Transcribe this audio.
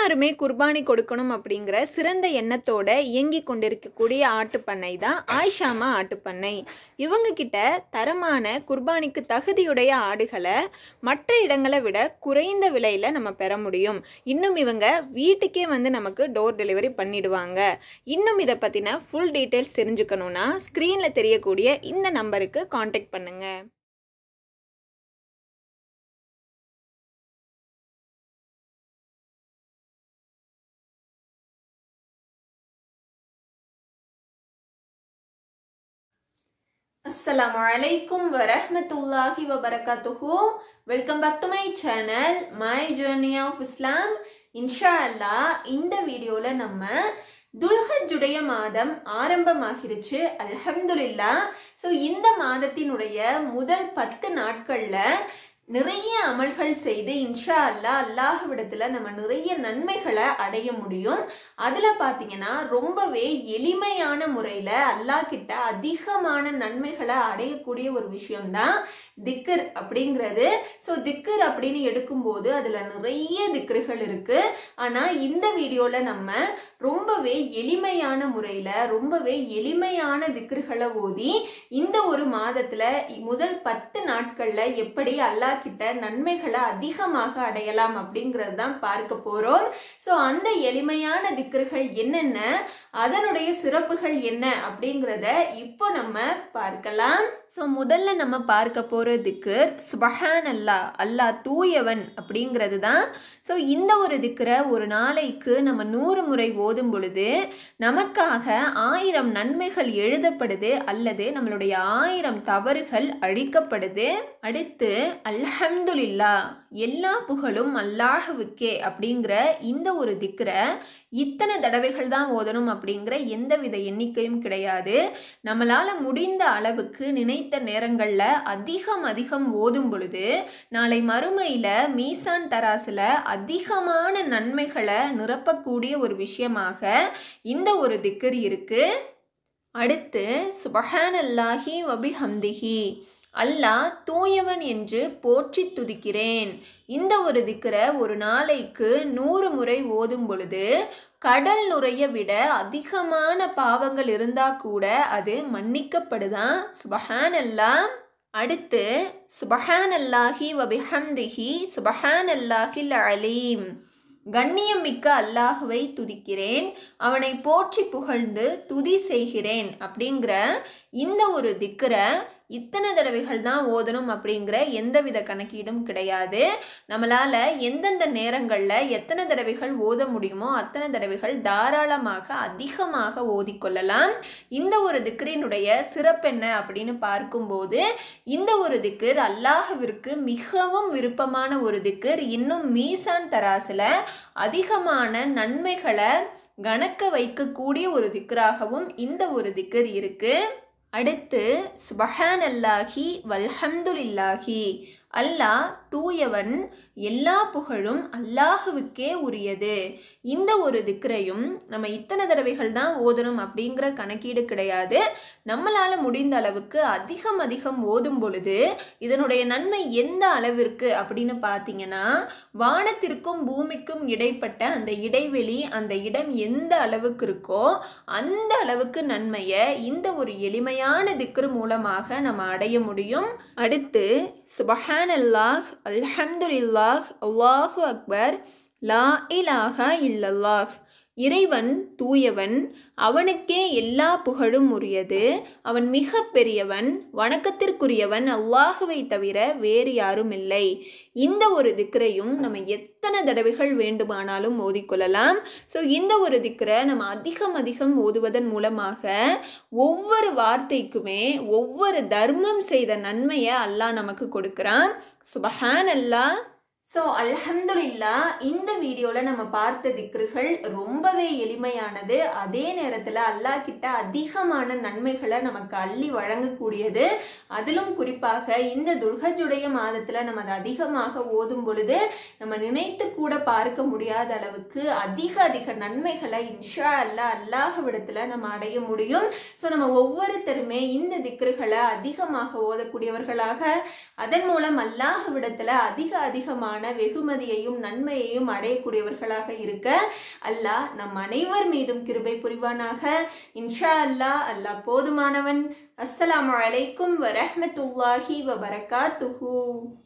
எல்லாருமே குர்பானி கொடுக்கணும் அப்படிங்கிற சிறந்த எண்ணத்தோட இயங்கி கொண்டிருக்கக்கூடிய ஆட்டுப்பண்ணை தான் ஆயிஷாமா ஆட்டுப்பண்ணை இவங்க கிட்ட தரமான குர்பானிக்கு தகுதியுடைய ஆடுகளை மற்ற இடங்களை விட குறைந்த விலையில நம்ம பெற முடியும் இன்னும் இவங்க வீட்டுக்கே வந்து நமக்கு டோர் டெலிவரி பண்ணிடுவாங்க இன்னும் இதை பத்தின ஃபுல் டீட்டெயில்ஸ் தெரிஞ்சுக்கணும்னா ஸ்க்ரீன்ல தெரியக்கூடிய இந்த நம்பருக்கு காண்டாக்ட் பண்ணுங்க அஸ்ஸலாமு அலைக்கும் வரஹ்மத்துல்லாஹி வபரகாத்துஹு welcome back to my channel my journey of இஸ்லாம் இன்ஷா அல்லாஹ் இந்த வீடியோவில் நம்ம துல்ஹஜுடைய மாதம் ஆரம்பமாகிருச்சு அல்ஹம்துலில்லா ஸோ இந்த மாதத்தினுடைய முதல் பத்து நாட்களில் நிறைய அமல்கள் செய்து இன்ஷா அல்லா அல்லாஹ்விடத்துல நம்ம நிறைய நன்மைகளை அடைய முடியும் அதுல பாத்தீங்கன்னா ரொம்பவே எளிமையான முறையில அல்லாஹ் கிட்ட அதிகமான நன்மைகளை அடையக்கூடிய ஒரு விஷயம்தான் திக்கர் அப்படிங்கிறது ஸோ திக்கர் அப்படின்னு எடுக்கும்போது அதுல நிறைய திக்கர்கள் இருக்கு ஆனா இந்த வீடியோல நம்ம ரொம்பவே எளிமையான முறையில ரொம்பவே எளிமையான திக்கர்களை ஓதி இந்த ஒரு மாதத்துல முதல் பத்து நாட்கள்ல எப்படி அல்லாஹ் கிட்ட நன்மைகளை அதிகமாக அடையலாம் அப்படிங்கிறது தான் பார்க்க போறோம் ஸோ அந்த எளிமையான திக்கர்கள் என்னென்ன அதனுடைய சிறப்புகள் என்ன அப்படிங்கிறத இப்போ நம்ம பார்க்கலாம் ஸோ முதல்ல நம்ம பார்க்க போகிற திக்கர் சுபஹான் அல்லா அல்லா தூயவன் அப்படிங்கிறது தான் ஸோ இந்த ஒரு திக்கரை ஒரு நாளைக்கு நம்ம நூறு முறை ஓதும் பொழுது நமக்காக ஆயிரம் நன்மைகள் எழுதப்படுது அல்லது நம்மளுடைய ஆயிரம் தவறுகள் அழிக்கப்படுது அடுத்து அல்ஹம்துலில்லா எல்லா புகழும் அல்லாஹுவுக்கே அப்படிங்கிற இந்த ஒரு திக்கரை இத்தனை தடவைகள் தான் ஓதணும் அப்படிங்கிற எந்தவித எண்ணிக்கையும் கிடையாது நம்மளால முடிந்த அளவுக்கு நினைத்த நேரங்களில் அதிகம் அதிகம் ஓதும் பொழுது நாளை மறுமையில் மீசான் தராசில் அதிகமான நன்மைகளை நிரப்பக்கூடிய ஒரு விஷயமாக இந்த ஒரு திக்கர் இருக்கு அடுத்து சுபஹான் அல்லாஹி வபி ஹம்திஹி அல்லாஹ் தூயவன் என்று போற்றி துதிக்கிறேன் இந்த ஒரு திக்கரை ஒரு நாளைக்கு நூறு முறை ஓதும் பொழுது கடல் நுரைய விட அதிகமான பாவங்கள் இருந்தா கூட அது மன்னிக்கப்படுதான் சுபஹான் அல்லாஹ் அடுத்து சுபஹான் அல்லாஹி வபிஹம்திஹி சுபஹான் அல்லாஹில் அலீம் கண்ணியம் மிக்க அல்லாஹுவை துதிக்கிறேன் அவனை போற்றி புகழ்ந்து துதி செய்கிறேன் அப்படிங்கிற இந்த ஒரு திக்கரை இத்தனை தடவைகள் தான் ஓதணும் அப்படிங்கிற எந்தவித கணக்கீடும் கிடையாது நம்மளால் எந்தெந்த நேரங்களில் எத்தனை தடவைகள் ஓத முடியுமோ அத்தனை தடவைகள் தாராளமாக அதிகமாக ஓதிக்கொள்ளலாம் இந்த ஒரு திக்கரினுடைய சிறப்பென்ன அப்படின்னு பார்க்கும்போது இந்த ஒரு திக்கர் அல்லாஹுவிற்கு மிகவும் விருப்பமான ஒரு திக்கர் இன்னும் மீசான் தராசில் அதிகமான நன்மைகளை கணக்க வைக்கக்கூடிய ஒரு திக்கராகவும் இந்த ஒரு திக்கர் இருக்குது அடுத்து சுபஹான் அல்லாஹி வல்ஹம்துலில்லாஹி அல்லாஹ் தூயவன் எல்லா புகழும் அல்லாஹுவுக்கே உரியது இந்த ஒரு திக்கரையும் நம்ம இத்தனை தடவைகள் தான் ஓதணும் அப்படிங்கிற கணக்கீடு கிடையாது நம்மளால் முடிந்த அளவுக்கு அதிகம் அதிகம் ஓதும் பொழுது இதனுடைய நன்மை எந்த அளவிற்கு அப்படின்னு பார்த்தீங்கன்னா வானத்திற்கும் பூமிக்கும் இடைப்பட்ட அந்த இடைவெளி அந்த இடம் எந்த அளவுக்கு இருக்கோ அந்த அளவுக்கு நன்மையை இந்த ஒரு எளிமையான திக்ரு மூலமாக நம்ம அடைய முடியும் அடுத்து சுபஹான் அல்லாஹ் அல்ஹம்துலில்லாஹ் அல்லாஹு அக்பர் லா இலாஹா இல்லல்லாஹ் இறைவன் தூயவன் அவனுக்கே எல்லா புகழும் உரியது அவன் மிக பெரியவன் வணக்கத்திற்குரியவன் அல்லாஹுவை தவிர வேறு யாரும் இல்லை இந்த ஒரு திக்கரையும் நம்ம எத்தனை தடவைகள் வேண்டுமானாலும் ஓதிக்கொள்ளலாம் ஸோ இந்த ஒரு திக்கரை நம்ம அதிகம் அதிகம் ஓதுவதன் மூலமாக ஒவ்வொரு வார்த்தைக்குமே ஒவ்வொரு தர்மம் செய்த நன்மையை அல்லாஹ் நமக்கு கொடுக்குறான் சுபஹான் அல்லாஹ் ஸோ அல்ஹம்துலில்லா இந்த வீடியோவில் நம்ம பார்த்த திக்ருகள் ரொம்பவே எளிமையானது அதே நேரத்தில் அல்லாஹ் கிட்ட அதிகமான நன்மைகளை நமக்கு அள்ளி வழங்கக்கூடியது அதிலும் குறிப்பாக இந்த துல்ஹஜுடைய மாதத்தில் நம்ம அதை அதிகமாக ஓதும் பொழுது நம்ம நினைத்து கூட பார்க்க முடியாத அளவுக்கு அதிக அதிக நன்மைகளை இன்ஷா அல்லா அல்லாஹ்விடத்தில் நம்ம அடைய முடியும் ஸோ நம்ம ஒவ்வொருத்தருமே இந்த திக்ருகளை அதிகமாக ஓதக்கூடியவர்களாக அதன் மூலம் அல்லாஹ்விடத்தில் அதிக அதிகமான அதிகமான வெகுமதியையும் நன்மையையும் அடையக்கூடியவர்களாக இருக்க அல்லாஹ் நம் அனைவர் மீதும் கிருபை புரிவானாக இன்ஷா அல்லாஹ் அல்லாஹ் போதுமானவன் அஸ்ஸலாமு அலைக்கும் வரஹ்மத்துல்லாஹி வபரகாத்துஹு